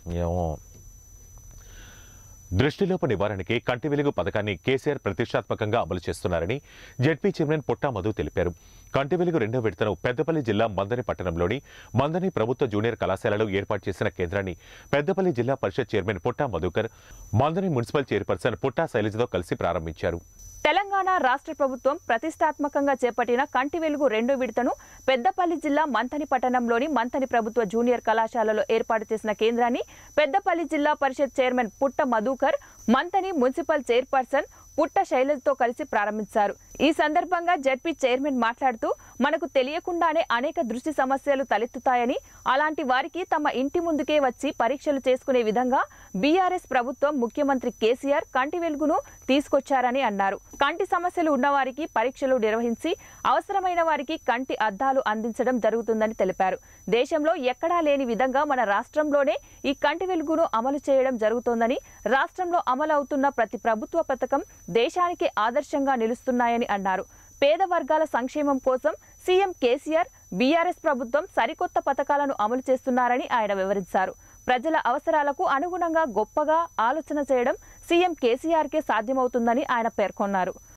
ఏమో దృష్టిలోప నివారణకి కంటి వెలుగు పథకాన్ని కేసీఆర్ ప్రతిష్టాత్మకంగా అమలు చేస్తున్నారని జెడ్పీ చైర్మన్ పుట్టా మధు తెలిపారు కంటి వెలుగు రెండో విడతను పెద్దపల్లి జిల్లా మందని పట్టణంలోని మందని ప్రభుత్వ జూనియర్ కళాశాలలో ఏర్పాటు చేసిన కేంద్రాన్ని పెద్దపల్లి జిల్లా పరిషత్ చైర్మన్ పుట్టా మధుకర్ మందని మున్సిపల్ చైర్పర్సన్ పుట్టా శైలజతో కలిసి ప్రారంభించారు తెలంగాణ రాష్ట్ర ప్రభుత్వం ప్రతిష్టాత్మకంగా చేపట్టిన కంటి వెలుగు రెండో విడతను పెద్దపల్లి జిల్లా మంథని పట్టణంలోని మంథని ప్రభుత్వ జూనియర్ కళాశాలలో ఏర్పాటు చేసిన కేంద్రాన్ని పెద్దపల్లి జిల్లా పరిషత్ చైర్మన్ పుట్ట మధుకర్ మంథని మున్సిపల్ చైర్పర్సన్ పుట్ట శైలజతో కలిసి ప్రారంభించారు ఈ సందర్భంగా జడ్పీ చైర్మన్ మాట్లాడుతూ మనకు తెలియకుండానే అనేక దృష్టి సమస్యలు తలెత్తుతాయని అలాంటి వారికి తమ ఇంటి ముందుకే వచ్చి పరీక్షలు చేసుకునే విధంగా బీఆర్ఎస్ ప్రభుత్వం ముఖ్యమంత్రి కేసీఆర్ కంటి వెలుగును తీసుకొచ్చారని అన్నారు కంటి సమస్యలు ఉన్నవారికి పరీక్షలు నిర్వహించి అవసరమైన వారికి కంటి అద్దాలు అందించడం జరుగుతుందని తెలిపారు దేశంలో ఎక్కడా లేని విధంగా మన రాష్ట్రంలోనే ఈ కంటి వెలుగును అమలు చేయడం జరుగుతోందని రాష్ట్రంలో అమలు అవుతున్న ప్రతి ప్రభుత్వ పథకం దేశానికి ఆదర్శంగా నిలుస్తున్నాయని అన్నారు పేద వర్గాల సంక్షేమం కోసం సీఎం కేసీఆర్ బీఆర్ఎస్ ప్రభుత్వం సరికొత్త పథకాలను అమలు చేస్తున్నారని ఆయన వివరించారు ప్రజల అవసరాలకు అనుగుణంగా గొప్పగా ఆలోచన చేయడం సీఎం కేసీఆర్కే సాధ్యమవుతుందని ఆయన పేర్కొన్నారు